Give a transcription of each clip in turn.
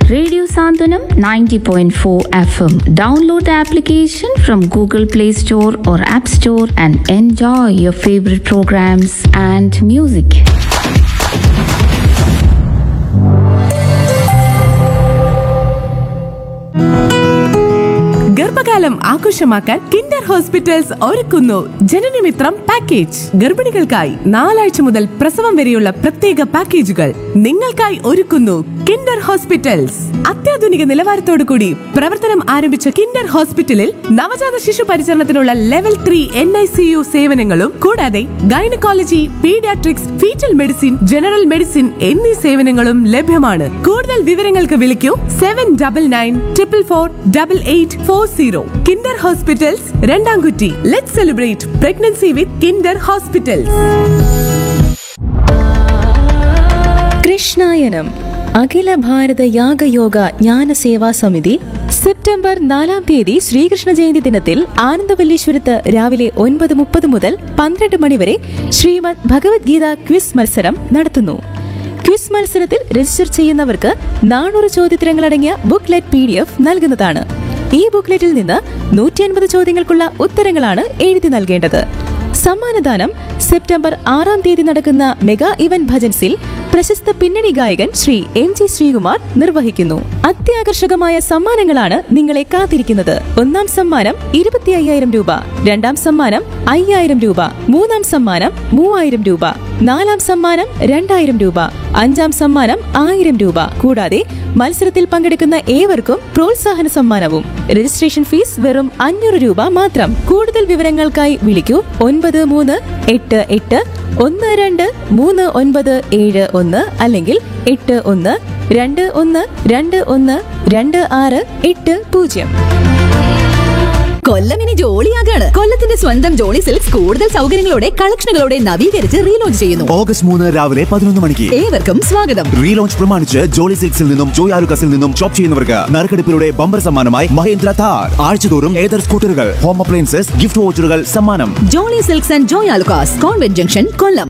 Radio Sandhanam 90.4 FM. Download the application from Google Play Store or App Store and enjoy your favorite programs and music. ഗർഭകാലം ആഘോഷമാക്കാൻ Kinder hospitals ഒരുക്കുന്നു ജനനമിത്രം package ഗർഭിണികൾക്കായി നാലാഴ്ച മുതൽ പ്രസവം വരെയുള്ള പ്രത്യേക പാക്കേജുകൾ നിങ്ങൾക്കായി ഒരുക്കുന്നു കിൻഡർ ഹോസ്പിറ്റൽസ് അത്യാധുനിക നിലവാരത്തോടു കൂടി പ്രവർത്തനം ആരംഭിച്ച കിൻഡർ ഹോസ്പിറ്റലിൽ നവജാത ശിശു പരിചരണത്തിനുള്ള level three N I C U സേവനങ്ങളും കൂടാതെ gynaecology paediatrics foetal medicine general medicine എന്നീ സേവനങ്ങളും ലഭ്യമാണ് കൂടുതൽ വിവരങ്ങൾക്ക് വിളിക്കൂ seven double nine triple four double eight four zero Kinder hospitals Randamkutty let celebrate pregnancy with Kinder hospitals കൃഷ്ണായനം അഖില ഭാരത യാഗയോഗ ജ്ഞാന സേവാ സമിതി സെപ്റ്റംബർ നാലാം തീയതി ശ്രീകൃഷ്ണ ജയന്തി ദിനത്തിൽ ആനന്ദവല്ലീശ്വരത്ത് രാവിലെ ഒൻപത് മുപ്പത് മുതൽ പന്ത്രണ്ട് മണിവരെ ശ്രീമദ് ഭഗവത്ഗീത ക്വിസ് മത്സരം നടത്തുന്നു ക്വിസ് മത്സരത്തിൽ രജിസ്റ്റർ ചെയ്യുന്നവർക്ക് നാനൂറ് ചോദ്യത്തരങ്ങളടങ്ങിയ ബുക്ക്ലെറ്റ് പി ഡി എഫ് നൽകുന്നതാണ് ഈ ബുക്ക്ലെറ്റിൽ നിന്ന് നൂറ്റി അൻപത് ചോദ്യങ്ങൾക്കുള്ള ഉത്തരങ്ങളാണ് എഴുതി നൽകേണ്ടത് സമ്മാനദാനം സെപ്റ്റംബർ ആറാം തീയതി നടക്കുന്ന മെഗാ ഇവന്റ് ഭജൻസിൽ പ്രശസ്ത പിന്നണി ഗായകൻ ശ്രീ എം ജി ശ്രീകുമാർ നിർവഹിക്കുന്നു അത്യാകർഷകമായ സമ്മാനങ്ങളാണ് നിങ്ങളെ കാത്തിരിക്കുന്നത് ഒന്നാം സമ്മാനം ഇരുപത്തി അയ്യായിരം രൂപ രണ്ടാം സമ്മാനം അയ്യായിരം രൂപ മൂന്നാം സമ്മാനം മൂവായിരം രൂപ നാലാം സമ്മാനം രണ്ടായിരം രൂപ അഞ്ചാം സമ്മാനം ആയിരം രൂപ കൂടാതെ മത്സരത്തിൽ പങ്കെടുക്കുന്ന ഏവർക്കും പ്രോത്സാഹന സമ്മാനവും രജിസ്ട്രേഷൻ ഫീസ് വെറും അഞ്ഞൂറ് രൂപ മാത്രം കൂടുതൽ വിവരങ്ങൾക്കായി വിളിക്കൂ ഒൻപത് മൂന്ന് എട്ട് എട്ട് ഒന്ന് രണ്ട് മൂന്ന് ഒൻപത് ഏഴ് ഒന്ന് അല്ലെങ്കിൽ എട്ട് ഒന്ന് രണ്ട് ഒന്ന് രണ്ട് ഒന്ന് രണ്ട് ആറ് എട്ട് പൂജ്യം കൊല്ലം ഇനി ജോളിയാകാണ് കൊല്ലത്തിന്റെ സ്വന്തം ജോളി സിൽക്സ് കൂടുതൽ സൗകര്യങ്ങളോടെ കളക്ഷനുകളോടെ നവീകരിച്ച് റീലോഞ്ച് ചെയ്യുന്നു ഓഗസ്റ്റ് മൂന്ന് രാവിലെ പതിനൊന്ന് മണിക്ക് ഏവർക്കും സ്വാഗതം റീലോഞ്ച് പ്രമാണിച്ച് ജോളി സിൽക്സിൽ നിന്നും ജോയ് ആലുക്കസിൽ നിന്നും ഷോപ്പ് ചെയ്യുന്നവർക്ക് നറുക്കെടുപ്പിലൂടെ ബമ്പർ സമ്മാനമായി മഹേന്ദ്ര താർ ആഴ്ചതോറും ഏതർ സ്കൂട്ടറുകൾ ഹോം അപ്ലയൻസസ് ഗിഫ്റ്റ് വോച്ചറുകൾ സമ്മാനം Jolly silks and Joy Alukkas convent junction Kollam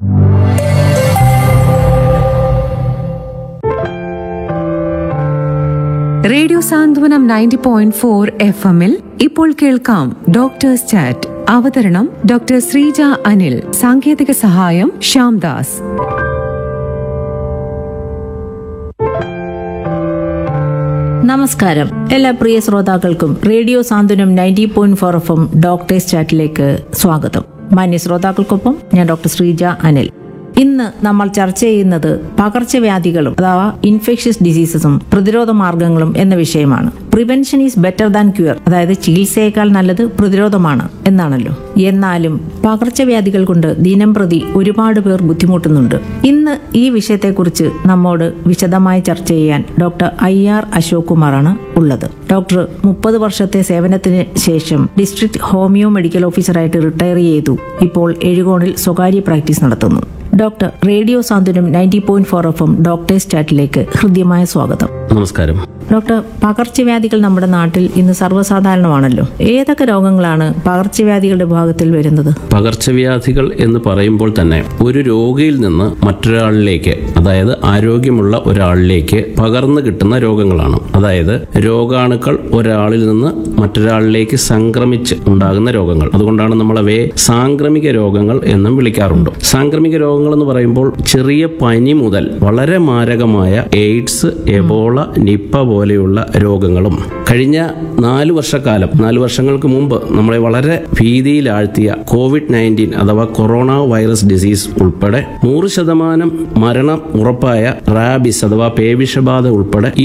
radio Santhwanam ninety point four F എമ്മിൽ ഇപ്പോൾ കേൾക്കാം ഡോക്ടേഴ്സ് ചാറ്റ് അവതരണം ഡോക്ടർ ശ്രീജ അനിൽ സാങ്കേതിക സഹായം ശ്യാംദാസ് നമസ്കാരം എല്ലാ പ്രിയ ശ്രോതാക്കൾക്കും radio Santhwanam ninety point four F M doctors ചാറ്റിലേക്ക് സ്വാഗതം മാന്യ ശ്രോതാക്കൾക്കൊപ്പം ഞാൻ ഡോക്ടർ ശ്രീജ അനിൽ ഇന്ന് നമ്മൾ ചർച്ച ചെയ്യുന്നത് പകർച്ചവ്യാധികളും അഥവാ ഇൻഫെക്ഷ്യസ് ഡിസീസസും പ്രതിരോധ മാർഗങ്ങളും എന്ന വിഷയമാണ് prevention is better than cure അതായത് ചികിത്സയേക്കാൾ നല്ലത് പ്രതിരോധമാണ് എന്നാണല്ലോ എന്നാലും പകർച്ചവ്യാധികൾ കൊണ്ട് ദിനം പ്രതി ഒരുപാട് പേർ ബുദ്ധിമുട്ടുന്നുണ്ട് ഇന്ന് ഈ വിഷയത്തെക്കുറിച്ച് നമ്മോട് വിശദമായി ചർച്ച ചെയ്യാൻ ഡോക്ടർ ഐ ആർ അശോക് കുമാറാണ് ഉള്ളത് ഡോക്ടർ മുപ്പത് വർഷത്തെ സേവനത്തിന് ശേഷം ഡിസ്ട്രിക്ട് ഹോമിയോ മെഡിക്കൽ ഓഫീസറായിട്ട് റിട്ടയർ ചെയ്തു ഇപ്പോൾ എഴുകോണിൽ സ്വകാര്യ പ്രാക്ടീസ് നടത്തുന്നു doctor radio Santhwanam ninety point four F M doctors ചാറ്റിലേക്ക് ഹൃദ്യമായ സ്വാഗതം നമസ്കാരം ഡോക്ടർ പകർച്ചവ്യാധികൾ നമ്മുടെ നാട്ടിൽ ഇന്ന് സർവ്വസാധാരണമാണല്ലോ ഏതൊക്കെ രോഗങ്ങളാണ് പകർച്ചവ്യാധികളുടെ വിഭാഗത്തിൽ വരുന്നത് പകർച്ചവ്യാധികൾ എന്ന് പറയുമ്പോൾ തന്നെ ഒരു രോഗിയിൽ നിന്ന് മറ്റൊരാളിലേക്ക് അതായത് ആരോഗ്യമുള്ള ഒരാളിലേക്ക് പകർന്നു കിട്ടുന്ന രോഗങ്ങളാണ് അതായത് രോഗാണുക്കൾ ഒരാളിൽ നിന്ന് മറ്റൊരാളിലേക്ക് സംക്രമിച്ച് ഉണ്ടാകുന്ന രോഗങ്ങൾ അതുകൊണ്ടാണ് നമ്മൾ അവയെ സാംക്രമിക രോഗങ്ങൾ എന്നും വിളിക്കാറുണ്ട് സാംക്രമിക രോഗങ്ങൾ എന്ന് പറയുമ്പോൾ ചെറിയ പനി മുതൽ വളരെ മാരകമായ എയ്ഡ്സ് എബോള നിപ്പ പോലെയുള്ള രോഗങ്ങളും കഴിഞ്ഞ നാല് വർഷക്കാലം നാല് വർഷങ്ങൾക്ക് മുമ്പ് നമ്മളെ വളരെ ഭീതിയിലാഴ്ത്തിയ കോവിഡ് നയൻറ്റീൻ അഥവാ കൊറോണ വൈറസ് ഡിസീസ് ഉൾപ്പെടെ നൂറ് ശതമാനം മരണം ഉറപ്പായ റാബിസ് അഥവാ പേവിഷബാധ ഉൾപ്പെടെ ഈ